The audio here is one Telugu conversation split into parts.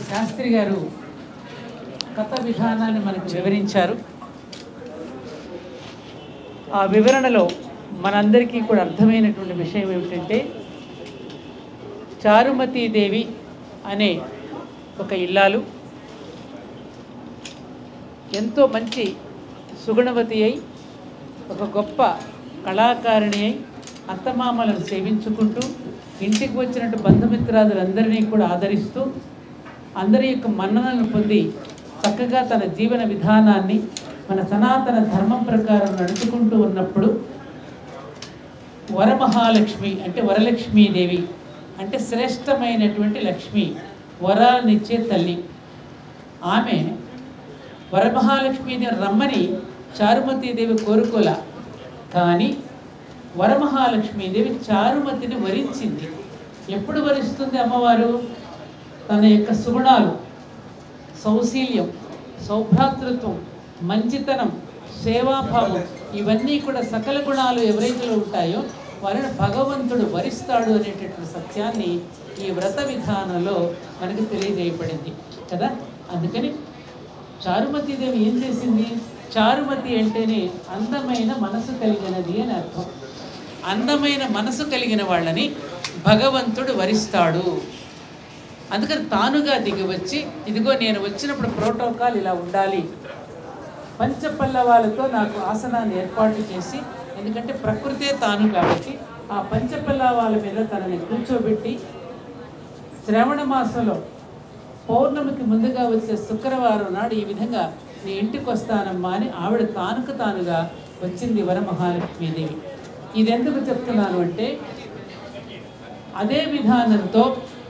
శాస్త్రి గారు కథ విధానాన్ని మనకు వివరించారు ఆ వివరణలో మనందరికీ కూడా అర్థమైనటువంటి విషయం ఏమిటంటే చారుమతీదేవి అనే ఒక ఇల్లాలు ఎంతో మంచి సుగుణవతి అయి ఒక గొప్ప కళాకారిణి అయి అత్తమామలను సేవించుకుంటూ ఇంటికి వచ్చినట్టు బంధుమిత్రాదులందరినీ కూడా ఆదరిస్తూ అందరి యొక్క మన్ననలను పొంది చక్కగా తన జీవన విధానాన్ని మన సనాతన ధర్మం ప్రకారం నడుచుకుంటూ ఉన్నప్పుడు వరమహాలక్ష్మి అంటే వరలక్ష్మీదేవి అంటే శ్రేష్టమైనటువంటి లక్ష్మి వరాలనిచ్చే తల్లి ఆమె వరమహాలక్ష్మిని రమ్మని చారుమతీదేవి కోరుకోలా కానీ వరమహాలక్ష్మీదేవి చారుమతిని వరించింది ఎప్పుడు వరిస్తుంది అమ్మవారు తన యొక్క సుగుణాలు సౌశీల్యం సౌభ్రాతృత్వం మంచితనం సేవాభావం ఇవన్నీ కూడా సకల గుణాలు ఎవరైతే ఉంటాయో వారిని భగవంతుడు వరిస్తాడు అనేటటువంటి సత్యాన్ని ఈ వ్రత విధానంలో మనకు తెలియజేయబడింది కదా అందుకని చారుమతీదేవి ఏం చేసింది చారుమతి అంటేనే అందమైన మనసు కలిగినది అని అర్థం అందమైన మనసు కలిగిన వాళ్ళని భగవంతుడు వరిస్తాడు అందుకని తానుగా దిగి వచ్చి ఇదిగో నేను వచ్చినప్పుడు ప్రోటోకాల్ ఇలా ఉండాలి పంచపల్లవాలతో నాకు ఆసనాన్ని ఏర్పాటు చేసి ఎందుకంటే ప్రకృతే తాను కాబట్టి ఆ పంచపల్లవాల మీద తనని కూర్చోబెట్టి శ్రావణ మాసంలో పౌర్ణమికి ముందుగా వచ్చే శుక్రవారం నాడు ఈ విధంగా నీ ఇంటికి వస్తానమ్మా అని ఆవిడ తానుకు తానుగా వచ్చింది వరమహాలక్ష్మీదేవి ఇది ఎందుకు చెప్తున్నాను అంటే అదే విధానంతో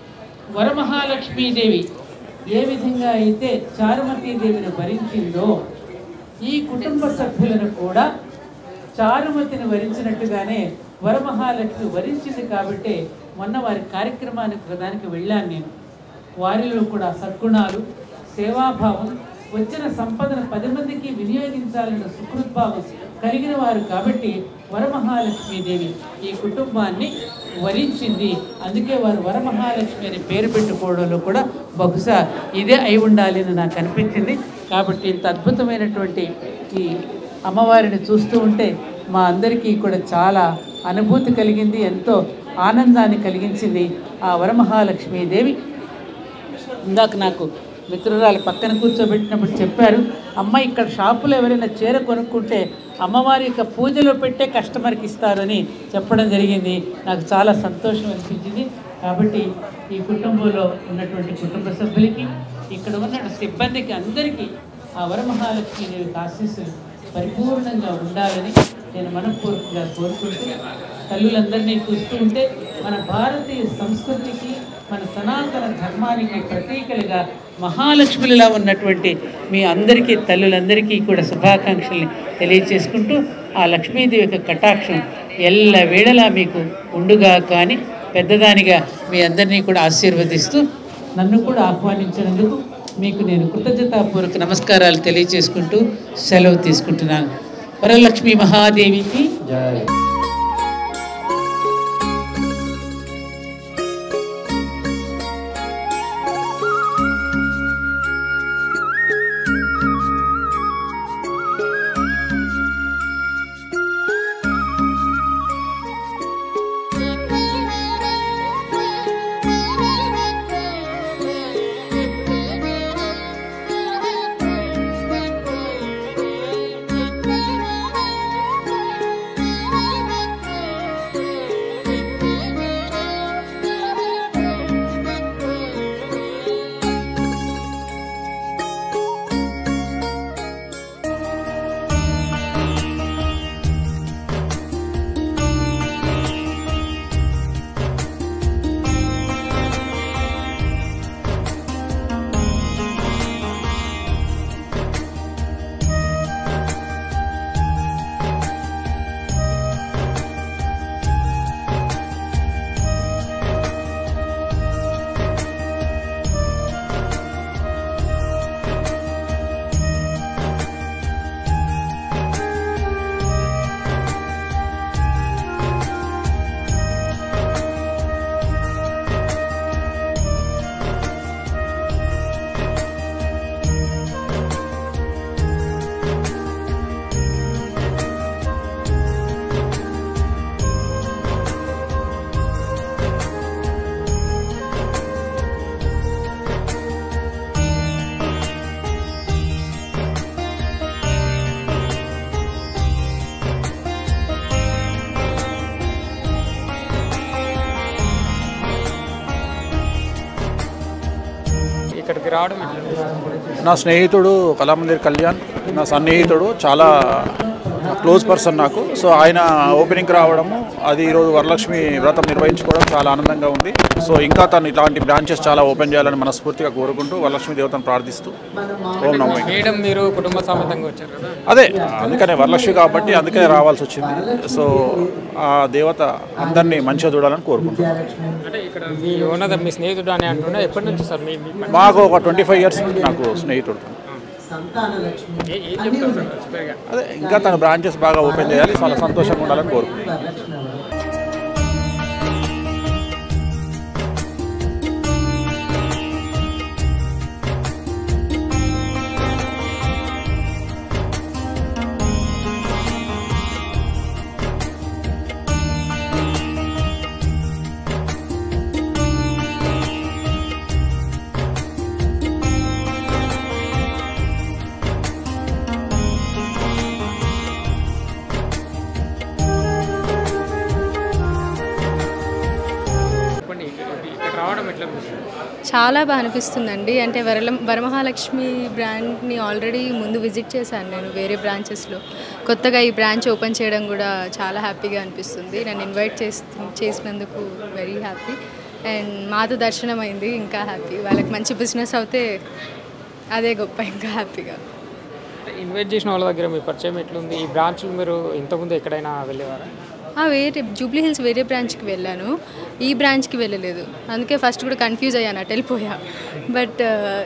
వరమహాలక్ష్మీదేవి ఏ విధంగా అయితే చారుమతీదేవిని భరించిందో ఈ కుటుంబ సభ్యులను కూడా చారుమతిని వరించినట్టుగానే వరమహాలక్ష్మి వరించింది కాబట్టి మొన్న వారి కార్యక్రమానికి ప్రధానికి వెళ్ళాను నేను వారిలో కూడా సద్గుణాలు సేవాభావం వచ్చిన సంపదను పది మందికి వినియోగించాలన్న సుకృద్భావం కలిగిన వారు కాబట్టి వరమహాలక్ష్మీదేవి ఈ కుటుంబాన్ని వరించింది అందుకే వారు వరమహాలక్ష్మి అని పేరు పెట్టుకోవడంలో కూడా బహుశా ఇదే అయి ఉండాలి అని నాకు అనిపించింది కాబట్టి ఇంత అద్భుతమైనటువంటి ఈ అమ్మవారిని చూస్తూ ఉంటే మా అందరికీ కూడా చాలా అనుభూతి కలిగింది ఎంతో ఆనందాన్ని కలిగించింది ఆ వరమహాలక్ష్మీదేవి ఇందాక నాకు మిత్రురాలు పక్కన కూర్చోబెట్టినప్పుడు చెప్పారు అమ్మ ఇక్కడ షాపులో ఎవరైనా చీర కొనుక్కుంటే అమ్మవారి యొక్క పూజలో పెట్టే కస్టమర్కి ఇస్తారని చెప్పడం జరిగింది నాకు చాలా సంతోషం అనిపించింది కాబట్టి ఈ కుటుంబంలో ఉన్నటువంటి కుటుంబ సభ్యులకి ఇక్కడ ఉన్న సిబ్బందికి అందరికీ ఆ వరమహాలక్ష్మీదేవికి ఆశీస్సులు పరిపూర్ణంగా ఉండాలని నేను మనపూర్వకంగా కోరుకుంటూ తల్లులందరినీ చూస్తూ ఉంటే మన భారతీయ సంస్కృతికి మన సనాతన ధర్మానికి ప్రతీకలుగా మహాలక్ష్ములులా ఉన్నటువంటి మీ అందరికీ తల్లులందరికీ కూడా శుభాకాంక్షల్ని తెలియచేసుకుంటూ ఆ లక్ష్మీదేవి యొక్క కటాక్షం ఎల్ల వేళలా మీకు ఉండుగా కానీ పెద్దదానిగా మీ అందరినీ కూడా ఆశీర్వదిస్తూ నన్ను కూడా ఆహ్వానించినందుకు మీకు నేను కృతజ్ఞతాపూర్వక నమస్కారాలు తెలియచేసుకుంటూ సెలవు తీసుకుంటున్నాను వరలక్ష్మి మహాదేవికి జై Thank you. ఇక్కడికి రావడం ఎట్లా అనిపిస్తుంది? నా స్నేహితుడు కళామందిర్ కళ్యాణ్ నా సన్నిహితుడు చాలా క్లోజ్ పర్సన్ నాకు సో ఆయన ఓపెనింగ్కి రావడము అది ఈరోజు వరలక్ష్మి వ్రతం నిర్వహించుకోవడం చాలా ఆనందంగా ఉంది సో ఇంకా తను ఇలాంటి బ్రాంచెస్ చాలా ఓపెన్ చేయాలని మనస్ఫూర్తిగా కోరుకుంటూ వరలక్ష్మి దేవతను ప్రార్థిస్తూ ఓం నమో వెంకటేశాయ. మేడం మీరు కుటుంబ సమేతంగా వచ్చారు కదా అదే అందుకనే వరలక్ష్మి కాబట్టి అందుకనే రావాల్సి వచ్చింది సో ఆ దేవత అందరినీ మంచిగా చూడాలని కోరుకుంటున్నాను అంటే ఇక్కడ మీ ఓనర్ మీ స్నేహితుడు అని అంటున్నా ఎప్పటి నుంచి సార్ మీ మీ పని- మాకు ఒక ట్వంటీ ఫైవ్ ఇయర్స్ నాకు స్నేహితుడు ఏ- ఏం చెప్తారు సార్ చివరిగా? అదే ఇంకా తన బ్రాంచెస్ బాగా ఓపెన్ చేయాలి చాలా సంతోషంగా ఉండాలని కోరుకుంటున్నాను చెప్పండి ఇక్కడ ఇక్కడ రావడం ఎట్లా అనిపిస్తుంది చాలా బాగా అనిపిస్తుందండి అంటే వరల వరమహాలక్ష్మి బ్రాండ్ని ఆల్రెడీ ముందు విజిట్ చేశాను నేను వేరే బ్రాంచెస్లో కొత్తగా ఈ బ్రాంచ్ ఓపెన్ చేయడం కూడా చాలా హ్యాపీగా అనిపిస్తుంది నన్ను ఇన్వైట్ చేసి చేసినందుకు వెరీ హ్యాపీ అండ్ మాతో దర్శనం అయింది ఇంకా హ్యాపీ వాళ్ళకి మంచి బిజినెస్ అవుతే అదే గొప్ప ఇంకా హ్యాపీగా అంటే ఇన్వైట్ చేసిన వాళ్ళ దగ్గర మీ పరిచయం ఎట్లుంది ఈ బ్రాంచ్ మీరు ఇంతకుముందు ఎక్కడైనా వెళ్ళేవారా ఆ, వేరే జూబ్లీ హిల్స్ వేరే బ్రాంచ్కి వెళ్ళాను ఈ బ్రాంచ్కి వెళ్ళలేదు అందుకే ఫస్ట్ కూడా కన్ఫ్యూజ్ అయ్యాను అటు వెళ్ళిపోయా బట్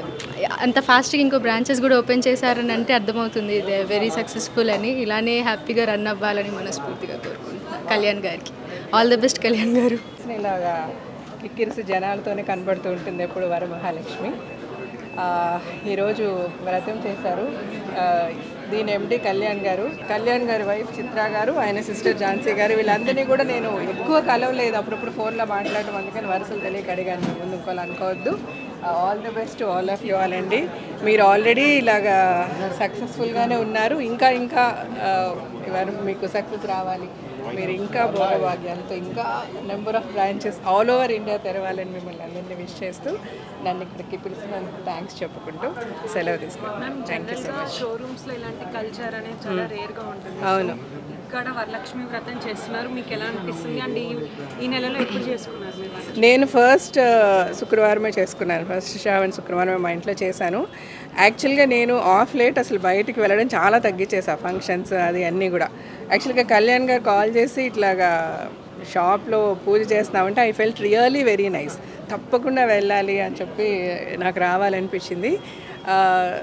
అంత ఫాస్ట్గా ఇంకో బ్రాంచెస్ కూడా ఓపెన్ చేశారని అంటే అర్థమవుతుంది ఇది వెరీ సక్సెస్ఫుల్ అని ఇలానే హ్యాపీగా రన్ అవ్వాలని మనస్ఫూర్తిగా కోరుకుంటున్నాను కళ్యాణ్ గారికి ఆల్ ద బెస్ట్ కళ్యాణ్ గారు ఇలాగా కిక్కిరిసి జనాలతోనే కనబడుతూ ఉంటుంది ఎప్పుడు వరమహాలక్ష్మి ఆ, ఈరోజు వ్రతం చేశారు ఆ, దీని ఎండి కళ్యాణ్ గారు కళ్యాణ్ గారి వైఫ్ చిత్ర గారు ఆయన సిస్టర్ ఝాన్సీ గారు వీళ్ళందరినీ కూడా నేను ఎక్కువ కలవలేదు అప్పుడప్పుడు ఫోన్లో మాట్లాడడం అందుకని వరుసలు తెలియక అడిగాను మీ ముందు ఇంకోళ్ళు అనుకోవద్దు all the best all of you all అండి మీరు ఆల్రెడీ ఇలాగా సక్సెస్ఫుల్గానే ఉన్నారు ఇంకా ఇంకా ఆ, ఇవాళ మీకు సక్సెస్ రావాలి మీరు ఇంకా భోగభాగ్యాలతో ఇంకా number of branches all over India తెరవాలని మిమ్మల్ని అందరినీ విష్ చేస్తూ నన్ను ఇక్కడికి పిలిచినందుకు థ్యాంక్స్ చెప్పుకుంటూ సెలవు తీసుకుంటాను థ్యాంక్ యూ సో మచ్ షోరూమ్స్లో ఇలాంటి కల్చర్ అనేది చాలా రేర్గా ఉంటుంది అవును ఇక్కడ వరలక్ష్మి వ్రతం చేస్తున్నారు మీకు ఎలా అనిపిస్తుంది అండ్ ఈ ఈ నెలలో ఎప్పుడు చేసుకున్నారు మీరు వరలక్ష్మి? నేను ఫస్ట్ శుక్రవారమే చేసుకున్నాను ఫస్ట్ శ్రావణ శుక్రవారమే మా ఇంట్లో చేశాను యాక్చువల్గా నేను ఆఫ్ లేట్ అసలు బయటికి వెళ్ళడం చాలా తగ్గించేసా ఫంక్షన్స్ అది అన్నీ కూడా యాక్చువల్గా కళ్యాణ్ గారు కాల్ చేసి ఇట్లాగా షాప్లో పూజ చేస్తున్నామంటే I felt really very nice తప్పకుండా వెళ్ళాలి అని చెప్పి నాకు రావాలనిపించింది ఆ,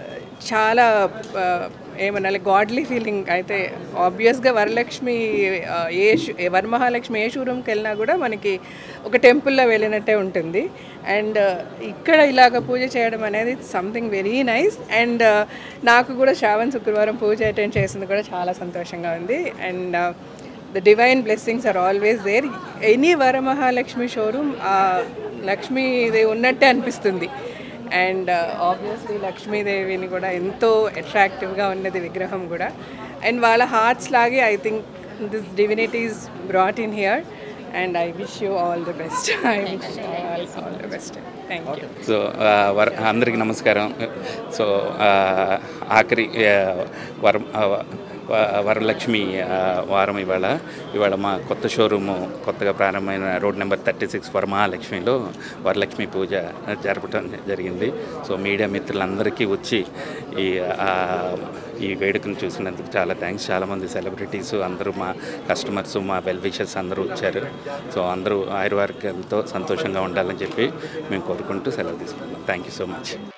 చాలా ఆ, ఏమనాలి గాడ్లీ ఫీలింగ్ అయితే ఆబ్వియస్గా వరలక్ష్మి ఆ, ఏ షూ- ఏ వరమహాలక్ష్మి ఏ షోరూమ్కి వెళ్ళినా కూడా మనకి ఒక టెంపుల్లో వెళ్ళినట్టే ఉంటుంది అండ్ ఇక్కడ ఇలాగ పూజ చేయడం అనేది సంథింగ్ వెరీ నైస్ అండ్ నాకు కూడా శ్రావణ శుక్రవారం పూజ అటెండ్ చేసింది కూడా చాలా సంతోషంగా ఉంది and the divine blessings are always there any Varamahalakshmi showroom Lakshmidevi ఉన్నట్టే అనిపిస్తుంది అండ్ ఆబ్వియస్లీ లక్ష్మీదేవిని కూడా ఎంతో అట్రాక్టివ్గా ఉన్నది విగ్రహం కూడా అండ్ వాళ్ళ హార్ట్స్ లాగే I think this divinities brought in here and I wish you all the best I wish all the best thank you so ఆ, వర అందరికీ నమస్కారం సో ఆ, ఆఖరి ఆ, వరం ఆ, వ- వరలక్ష్మి ఆ, వారం ఇవాళ ఇవాళ మా కొత్త షోరూము కొత్తగా ప్రారంభమైన రోడ్ నెంబర్ థర్టీ సిక్స్ వరమహాలక్ష్మిలో వరలక్ష్మి పూజ జరపడం జరిగింది సో మీడియా మిత్రులందరికీ వచ్చి ఈ ఆ, ఈ వేడుకను చూసినందుకు చాలా థ్యాంక్స్ చాలామంది సెలబ్రిటీస్ అందరూ మా కస్టమర్స్ మా వెల్ విషర్స్ అందరూ వచ్చారు సో అందరూ ఆయుర్వార్గాలతో సంతోషంగా ఉండాలని చెప్పి మేము కోరుకుంటూ సెలవు తీసుకున్నాం థ్యాంక్ యూ సో మచ్